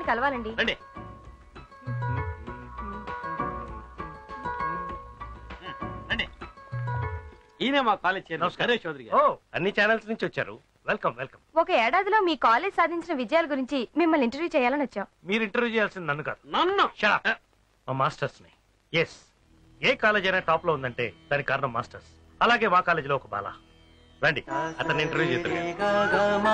కలవాలండి రండి రండి ఈయన మా కాలేజ్ చైర్మన్ నమస్కారం. గణేష్ చౌదరి ఓ గారు అన్ని ఛానల్స్ నుంచి వచ్చారు వెల్కమ్ వెల్కమ్ ఒక ఏడాదిలో మీ కాలేజ్ సాధించిన విజయాల గురించి మిమ్మల్ని ఇంటర్వ్యూ చేయాలని వచ్చాం మీరు ఇంటర్వ్యూ చేయాల్సింది నన్ను కాదు నన్ను Shut up. మా మాస్టర్స్ ని ఎస్ ఏ కాలేజ్ అయినా టాప్ లో ఉందంటే దానికి కారణం మాస్టర్స్ అలాగే మా కాలేజీలో ఒక బాల రండి అతన్ని ఇంటర్వ్యూ చేద్దరు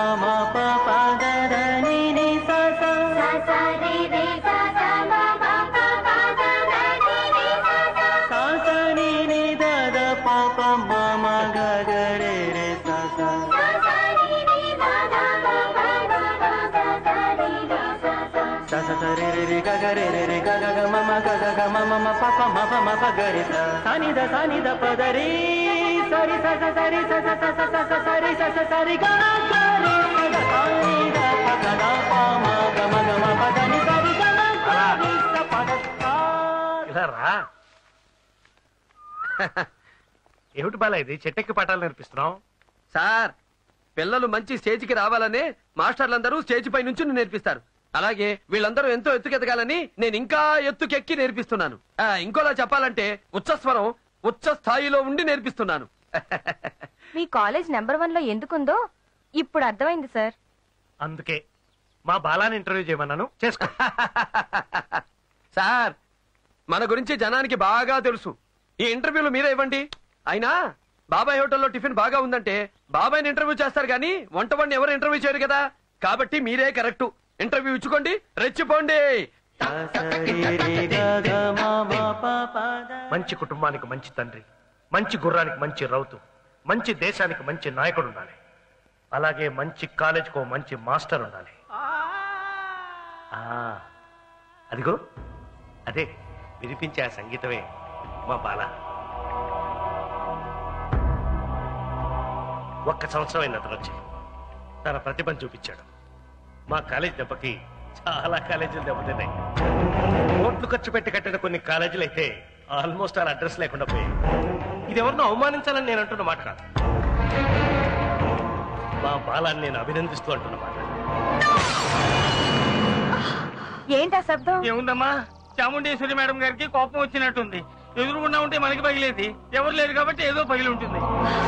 ఇలా రా ఏమిటి బాల ఇది చెట్టెక్కి పాఠాలు నేర్పిస్తున్నాం సార్ పిల్లలు మంచి స్టేజ్కి రావాలనే మాస్టర్లందరూ స్టేజ్ పై నుంచి నేర్పిస్తారు అలాగే వీళ్ళందరూ ఎంతో ఎత్తుకెదగాలని నేను ఇంకా ఎత్తుకెక్కి నేర్పిస్తున్నాను ఆ, ఇంకోలా చెప్పాలంటే ఉచ్చస్వరం ఉచ్చ స్థాయిలో ఉండి నేర్పిస్తున్నాను మీ కాలేజ్ నెంబర్ వన్ లో ఎందుకుందో ఇప్పుడు అర్థమైంది సార్ అందుకే మా బాలాని ఇంటర్వ్యూ చేయమన్నాను చేసుకో సార్ మన గురించి జనానికి బాగా తెలుసు ఈ ఇంటర్వ్యూలు మీరే ఇవ్వండి అయినా బాబాయ్ హోటల్లో టిఫిన్ బాగా ఉందంటే బాబాయ్ని ఇంటర్వ్యూ చేస్తారు కానీ వంట వాడిని ఎవరు ఇంటర్వ్యూ చేయరు కదా కాబట్టి మీరే కరెక్ట్ ఇంటర్వ్యూ ఇచ్చుకోండి రెచ్చిపోండి మంచి కుటుంబానికి మంచి తండ్రి మంచి గుర్రానికి మంచి రౌతు మంచి దేశానికి మంచి నాయకుడు ఉండాలి అలాగే మంచి కాలేజ్కో మంచి మాస్టర్ ఉండాలి ఆ, అదిగో అదే వినిపించే ఆ సంగీతమే మా బాల ఒక్క సంవత్సరం అయింది అతను వచ్చి తన ప్రతిభను చూపించాడు మా కాలేజ్ దెబ్బకి చాలా కాలేజీలు దెబ్బతిన్నాయి కోట్లు ఖర్చు పెట్టి కట్టిన కొన్ని కాలేజీలు అయితే ఆల్మోస్ట్ అలా అడ్రస్ లేకుండా పోయాయి ఇది ఎవరినో అవమానించాలని నేను అంటున్న మాట కాదు మా బాలాన్ని నేను అభినందిస్తూ అంటున్న మాట ఏంటా శబ్దం ఏముందమ్మా చాముండేశ్వరి మేడం గారికి కోపం వచ్చినట్టుంది ఎదురుగుండా ఉంటే మనకి పగిలేది ఎవరు లేరు కాబట్టి ఏదో పగిలి ఉంటుంది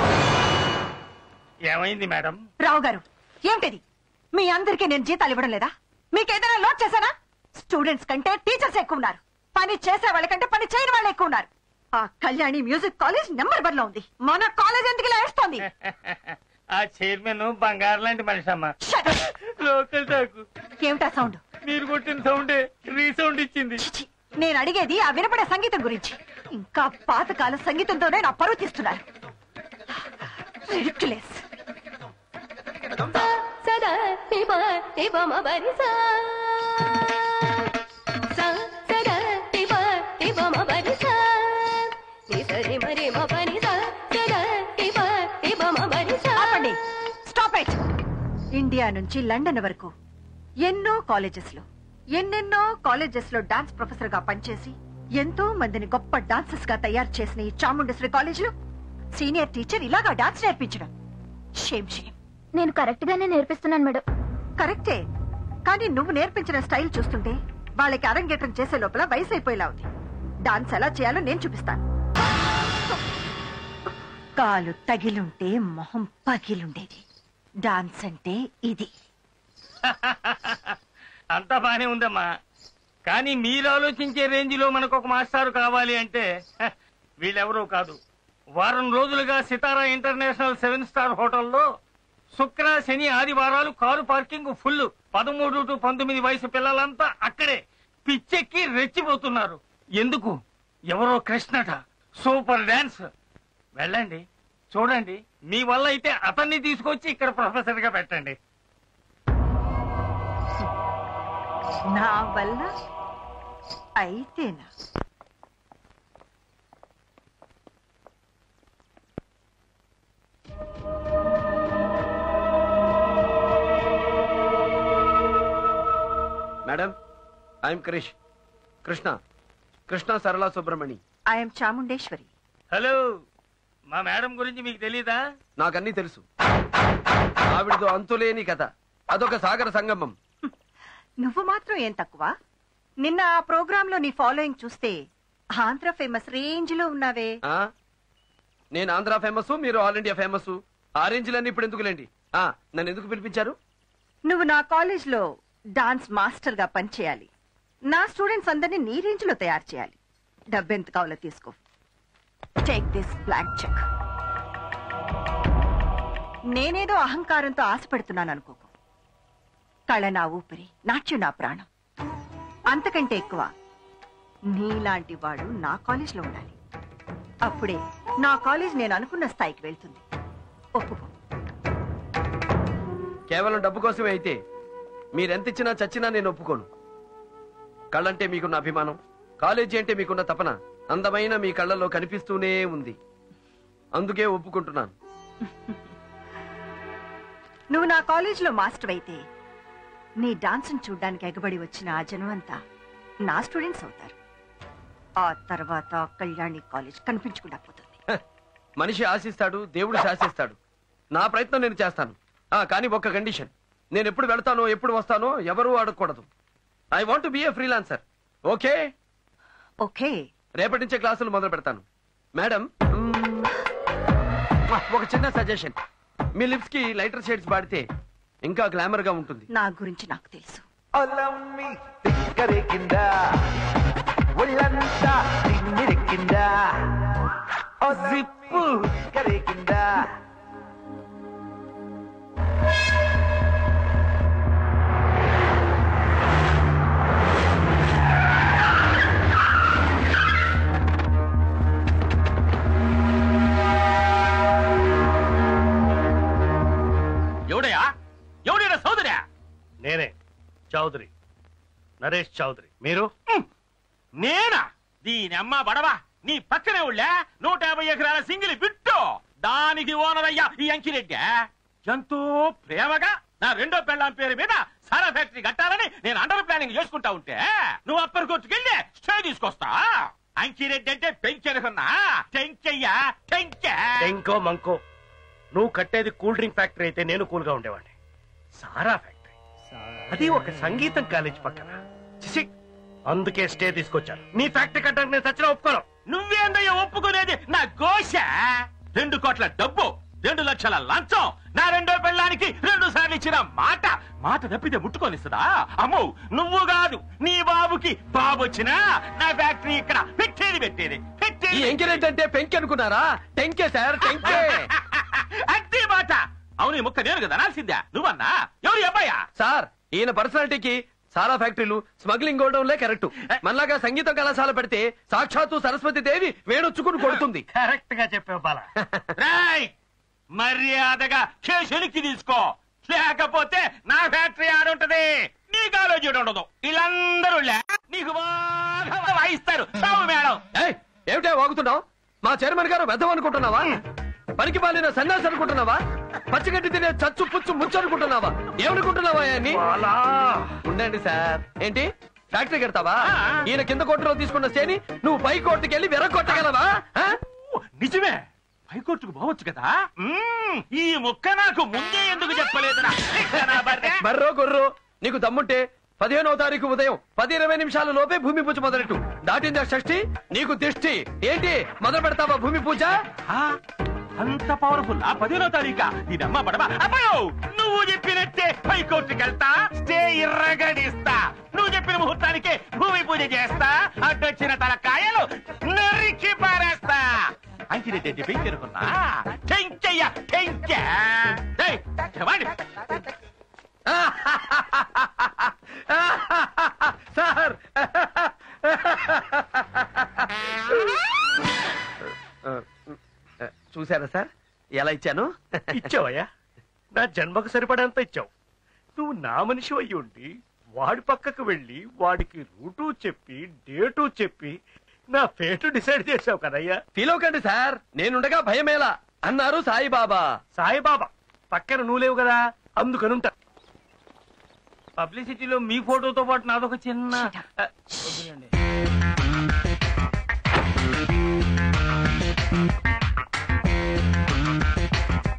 ఏమైంది మేడం రావు గారు ఏమిటిది మీ అందరికీ నేను జీతాలు ఇవ్వడం లేదా మీకేదైనా లోడ్ చేశానా స్టూడెంట్స్ కంటే టీచర్స్ ఎక్కువ ఉన్నారు పని చేసే వాళ్ళకంటే పని చేయని వాళ్ళు ఎక్కువ ఉన్నారు ఆ Kalyani music college number one లో ఉంది మన కాలేజ్ ఎందుకు ఇలా వేస్తోంది ఆ చైర్మన్ బంగారు లాంటి మనిషి అమ్మా Shut up. లోకల్ టాకు ఏమిటా సౌండ్ మీరు కొట్టిన సౌండే రీసౌండ్ ఇచ్చింది చిచి, నేను అడిగేది ఆ వినపడే సంగీతం గురించి ఇంకా పాతకాల సంగీతంతోనే నా పరువు తీస్తున్నారు Ridiculous. సదా పిబ పిబమ బరిసా స సదా పిబ పిబమ బరిసా నిసరి మరి మ బరిసా సదా పిబ పిబమ బరిసా ఆపండి స్టాప్ ఇట్ ఇండియా నుంచి లండన్ వరకు ఎన్నో కాలేజెస్ లో ఎన్నెన్నో కాలేజెస్ లో డాన్స్ ప్రొఫెసర్ గా పనిచేసి ఎంతో మందిని గొప్ప డాన్సర్స్ గా తయారు చేసిన ఈ చాముండేశ్వరి కాలేజ్ లో సీనియర్ టీచర్ ఇలాగా డాన్స్ నేర్పించడం షేమ్ షేమ్ నేను కరెక్ట్ గానే నేర్పిస్తున్నాను మేడం కరెక్టే కానీ నువ్వు నేర్పించిన స్టైల్ చూస్తుంటే వాళ్ళకి అరంగేట్రం చేసే లోపల వయసు అయిపోయేలా ఉంది డాన్స్ ఎలా చేయాలో నేను చూపిస్తాను కాలు తగిలుంటే మొహం పగిలుండేది డాన్స్ అంటే ఇది అంతా బానే ఉందమ్మా కానీ మీరు ఆలోచించే రేంజ్ లో మనకు ఒక మాస్టారు కావాలి అంటే హ, వీళ్ళెవరూ కాదు వారం రోజులుగా సితారా ఇంటర్నేషనల్ సెవెన్ స్టార్ హోటల్లో శుక్ర శని ఆదివారాలు కారు పార్కింగ్ ఫుల్ పదమూడు టు పంతొమ్మిది వయసు పిల్లలంతా అక్కడే పిచ్చెక్కి రెచ్చిపోతున్నారు ఎందుకు ఎవరో కృష్ణట సూపర్ డాన్స్ వెళ్ళండి చూడండి మీ వల్ల అయితే అతన్ని తీసుకొచ్చి ఇక్కడ ప్రొఫెసర్ గా పెట్టండి నా వల్ల అయితేనా madam I'm Krish Krishna Krishna Sarala Subramani I'm Chamundeshwari hello మా మేడం గురించి మీకు తెలీదా నాకన్నీ తెలుసు ఆవిడతో అంతులేని కథ అదొక సాగర సంగమం నువ్వు మాత్రం ఏం తక్కువ నిన్న ఆ ప్రోగ్రామ్ లో నీ ఫాలోయింగ్ చూస్తే ఆంధ్ర ఫేమస్ రేంజ్ లో ఉన్నావే ఆ? నేను ఆంధ్ర ఫేమస్ మీరు ఆల్ ఇండియా ఫేమస్ ఆరెంజ్లన్నీ ఇప్పుడు ఎందుకులేండి ఆ, నన్ను ఎందుకు పిలిపించారు నువ్వు నా కాలేజ్ లో డాన్స్ మాస్టర్ గా పనిచేయాలి నా స్టూడెంట్స్ అందరినీ నీ రేంజ్ లో తయారు చేయాలి డబ్బెంత కావాలో తీసుకో టేక్ దిస్ బ్లాంక్ చెక్ నేనేదో అహంకారంతో ఆశపెడుతున్నాను అనుకోకు కళ నా ఊపిరి నాట్యం నా ప్రాణం అంతకంటే ఎక్కువ నీలాంటి వాడు నా కాలేజ్లో ఉండాలి అప్పుడే నా కాలేజ్ నేను అనుకున్న స్థాయికి వెళ్తుంది ఒప్పుకో కేవలం డబ్బు కోసమే అయితే మీరెంత ఇచ్చినా చచ్చినా నేను ఒప్పుకోను కళ్ళంటే మీకున్న అభిమానం కాలేజీ అంటే మీకున్న తపన అందమైన మీ కళ్ళల్లో కనిపిస్తూనే ఉంది అందుకే ఒప్పుకుంటున్నాను నువ్వు నా కాలేజీలో మాస్టర్ అయితే నీ డాన్స్ను చూడ్డానికి ఎగబడి వచ్చిన ఆ జనం అంతా నా స్టూడెంట్స్ అవుతారు ఆ తర్వాత కళ్యాణి కాలేజ్ కనిపించకుండా పోతుంది హ, మనిషి ఆశిస్తాడు దేవుడు శాసిస్తాడు నా ప్రయత్నం నేను చేస్తాను ఆ కానీ ఒక్క కండిషన్ నేను ఎప్పుడు వెళ్తానో ఎప్పుడు వస్తానో ఎవరూ అడగకూడదు I want be a freelancer okay okay రేపటి నుంచే క్లాసులు మొదలు పెడతాను మేడం మ్మ్, ఒక చిన్న సజెషన్ మీ లిప్స్ కి లైటర్ షేడ్స్ వాడితే ఇంకా గ్లామర్ గా ఉంటుంది నా గురించి నాకు తెలుసు ఒలమ్మి తిక్కరేకిందా ఒళ్ళంతా తిమ్మిరెక్కిందా ఓ జిప్పు తిక్కరేకిందా ఎవడయా ఎవడైనా సోదరా నేనే చౌదరి నరేష్ చౌదరి మీరు నేనా దీని అమ్మ బడవా నీ పక్కనే ఉళ్ళా నూట యాభై ఎకరాల సింగిల్ బిట్టు దానికి ఓనర్ అయ్యా ఈ అంకిరెడ్డి ఎంతో ప్రేమగా నా రెండో పెళ్ళాం పేరు మీద సారా ఫ్యాక్టరీ కట్టాలని నేను అండర్ ప్లానింగ్ చేసుకుంటా ఉంటే నువ్వు అప్పర్ కోర్టుకెళ్ళి స్టే తీసుకొస్తా అంకిరెడ్డి అంటే పెంచెనుకున్నా టెంకయ్యా టెంక టెంకో మంకో నువ్వు కట్టేది కూల్ డ్రింక్ ఫ్యాక్టరీ అయితే నేను కూల్ గా ఉండేవాడిని సారా ఫ్యాక్టరీ అది ఒక సంగీతం కాలేజ్ పక్కన చిచి అందుకే స్టే తీసుకొచ్చాను నీ ఫ్యాక్టరీ కట్టడానికి నేను చచ్చిన ఒప్పుకోను నువ్వేందయ్యా ఒప్పుకునేది నా గోష రెండు కోట్ల డబ్బు రెండు లక్షల లంచం నా రెండో పెళ్ళానికి రెండు సార్లు ఇచ్చిన మాట మాట తప్పితే ముట్టుకొనిస్తుందా అమ్మో నువ్వు కాదు నీ బాబుకి బాబు వచ్చినా నా ఫ్యాక్టరీ ఇక్కడ పెట్టేది పెట్టేది ఈ పెట్టేది ఎంకరేజ్ అంటే పెంకి అనుకున్నారా టెంకే సార్ టెంకే అంతే మాట అవును ఈ ముక్క నేను కదా నాల్సిందా నువ్వన్నా ఎవరు ఈ అబ్బాయా సార్ ఈయన పర్సనాలిటీకి సారా ఫ్యాక్టరీలు స్మగ్లింగ్ గోడౌన్లే కరెక్ట్ మనలాగా సంగీత కళాశాల పెడితే సాక్షాత్తు సరస్వతి దేవి వేడొచ్చుకుని కొడుతుంది కరెక్ట్ గా చెప్పావు బాల రాయ్ మర్యాదగా కేసులకి తీసుకో లేకపోతే నా ఫ్యాక్టరీ ఆడుంటది నీ కాలేజీ ఉండదు వీళ్ళందరూ లే నీకు బాగా వాయిస్తారు చావు మేడం ఏయ్, ఏమిటే వాగుతున్నావు మా చైర్మన్ గారు వెధం అనుకుంటున్నావా పనికి పాలిన సన్యాసి అనుకుంటున్నావా పచ్చిగడ్డి తినే చచ్చు పుచ్చు ముచ్చు అనుకుంటున్నావా ఏమనుకుంటున్నావా ఆయన్ని బాలా ఉండండి సార్ ఏంటి ఫ్యాక్టరీ కడతావా ఆ. ఈయన కింద కోర్టులో తీసుకున్న సేని నువ్వు పై కోర్టుకి వెళ్ళి వెరగొట్టగలవా ఆ? ఓ, నిజమే హైకోర్టుకు పోవచ్చు కదా మ్మ్, ఈ ముక్క నాకు ముందే ఎందుకు చెప్పలేదురా నా బర్రె. బర్రో గొర్రో నీకు దమ్ముంటే పదిహేనవ తారీఖు ఉదయం పది ఇరవై నిమిషాల లోపే భూమి పూజ మొదలెట్టు దాటిందా షష్ఠి నీకు దిష్టి ఏంటి మొదలు పెడతావా భూమి పూజ ఆ, అంత పవర్ఫుల్ ఆ పదిహేనో తారీఖు దీని అమ్మ పడవా అబ్బాయో నువ్వు చెప్పినట్టే హైకోర్టుకి వెళ్తా స్టే ఇర్రగడిస్తా నువ్వు చెప్పిన ముహూర్తానికి భూమి పూజ చేస్తా అడ్డొచ్చిన తలకాయలు నరికి పారేస్తా అంకిరెడ్డి అంటే పెంకెరుకున్నా టెంకయ్య టెంక ఏయ్, చెప్పండి. సార్ చూసారా సార్ ఎలా ఇచ్చాను ఇచ్చావయ్యా నా జన్మకు సరిపడంత ఇచ్చావు నువ్వు నా మనిషి అయ్యి ఉండి వాడి పక్కకు వెళ్ళి వాడికి రూటు చెప్పి డేటు చెప్పి నా ఫేటు డిసైడ్ చేసావు కదయ్యా ఫీల్ అవ్వకండి సార్ నేనుండగా భయమేలా అన్నారు సాయిబాబా సాయిబాబా పక్కన నువ్వు లేవు కదా అందుకనుంటా పబ్లిసిటీలో మీ ఫోటోతో పాటు నాదొక చిన్న ఆ, వదిలేండి.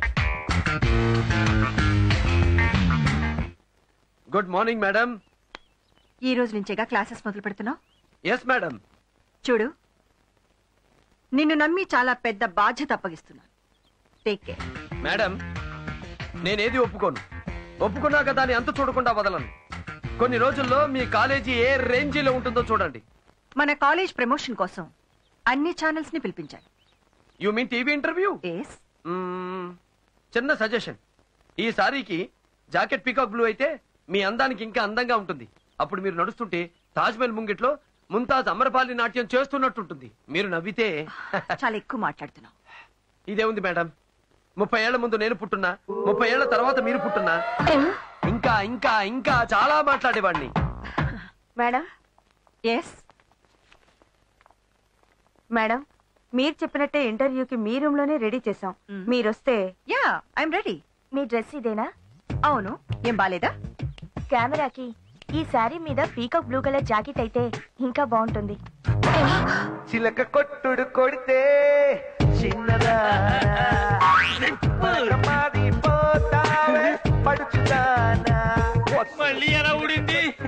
గుడ్ మార్నింగ్ మేడం ఈ రోజు నుంచేగా క్లాసెస్ మొదలు పెడుతున్నావు ఎస్ మేడం చూడు నిన్ను నమ్మి చాలా పెద్ద బాధ్యత అప్పగిస్తున్నాను టేక్ కేర్ మేడం నేనేది ఒప్పుకోను ఒప్పుకున్నాక దాన్ని అంత చూడకుండా వదలను కొన్ని రోజుల్లో మీ కాలేజీ ఏ రేంజీలో ఉంటుందో చూడండి మన కాలేజ్ ప్రమోషన్ కోసం అన్ని ఛానల్స్ ని పిలిపించాను you mean TV interviews hmm. చిన్న సజెషన్ ఈ సారీకి జాకెట్ పీకాక్ బ్లూ అయితే మీ అందానికి ఇంకా అందంగా ఉంటుంది అప్పుడు మీరు నడుస్తుంటే తాజ్మహల్ ముంగిట్లో ముంతాజ్ అమరపాలి నాట్యం చేస్తున్నట్టుంటుంది మీరు నవ్వితే చాలా ఎక్కువ మాట్లాడుతున్నావు ఇదే ఉంది మేడం ముప్పై ఏళ్ల ముందు నేను పుట్టున్నా ముప్పై ఏళ్ల తర్వాత మీరు పుట్టున్నా ఇంకా ఇంకా ఇంకా చాలా మాట్లాడేవాడిని మేడం ఎస్ మేడం మీరు చెప్పినట్టే ఇంటర్వ్యూకి మీ రూమ్ లోనే రెడీ చేసాం మ్మ్. మీరొస్తే యా ఐఎమ్ రెడీ మీ డ్రెస్ ఇదేనా అవును ఏం బాలేదా కెమెరాకి ఈ శారీ మీద పీకాక్ బ్లూ కలర్ జాకెట్ అయితే ఇంకా బాగుంటుంది చిలక కొట్టుడు కొడితే చిన్నదానా పోతావే పడుచుదానా మళ్ళీ ఎలా ఊడింది